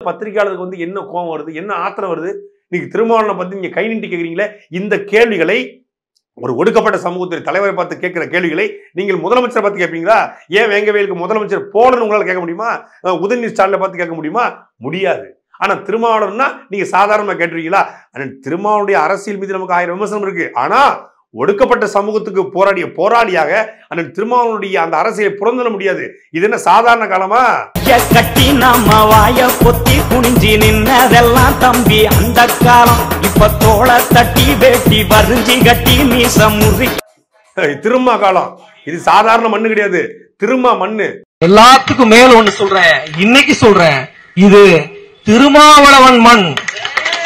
பத்திரிகையாளருக்கு வந்து என்ன கோபம் வருது என்ன ஆத்திரம் வருது இன்னைக்கு திருமாவளவனை பத்தி நீங்க கை நீட்டி கேக்குறீங்களே இந்த கேள்விகளை ஒரு ஒடுக்கப்பட்ட சமூகத்தின் தலைவரை பார்த்து கேட்கிற கேள்விகளை நீங்கள் முதலமைச்சரை பார்த்து கேட்பீங்களா ஏன் வேங்கவேலுக்கு முதலமைச்சர் போலன்னு உங்களால கேட்க முடியுமா அஹ் உதயநிதி ஸ்டாலினை பார்த்து கேட்க முடியுமா முடியாது ஆனா திருமாவளவன்னா நீங்க சாதாரணமா கேட்டுருவீங்களா ஆனா திருமாவளுடைய அரசியல் மீது நமக்கு ஆயிரம் விமர்சனம் இருக்கு ஆனா ஒடுக்கப்பட்ட சமூகத்துக்கு போராடிய போராளியாக அண்ணன் திருமாவளவனுடைய அந்த அரசியலை புறந்தள்ள முடியாது இது என்ன சாதாரண காலமா கைய கட்டி நம்ம வாய பொத்தி குனிஞ்சி நின்னதெல்லாம் தம்பி அந்த காலம் இப்ப தோள தட்டி வேட்டி வரிஞ்சி கட்டி மீச முறி திருமா காலம் இது சாதாரண மண்ணு கிடையாது திருமா மண்ணு எல்லாத்துக்கும் மேல ஒண்ணு சொல்றேன் இன்னைக்கு சொல்றேன் இது திருமாவளவன் மண்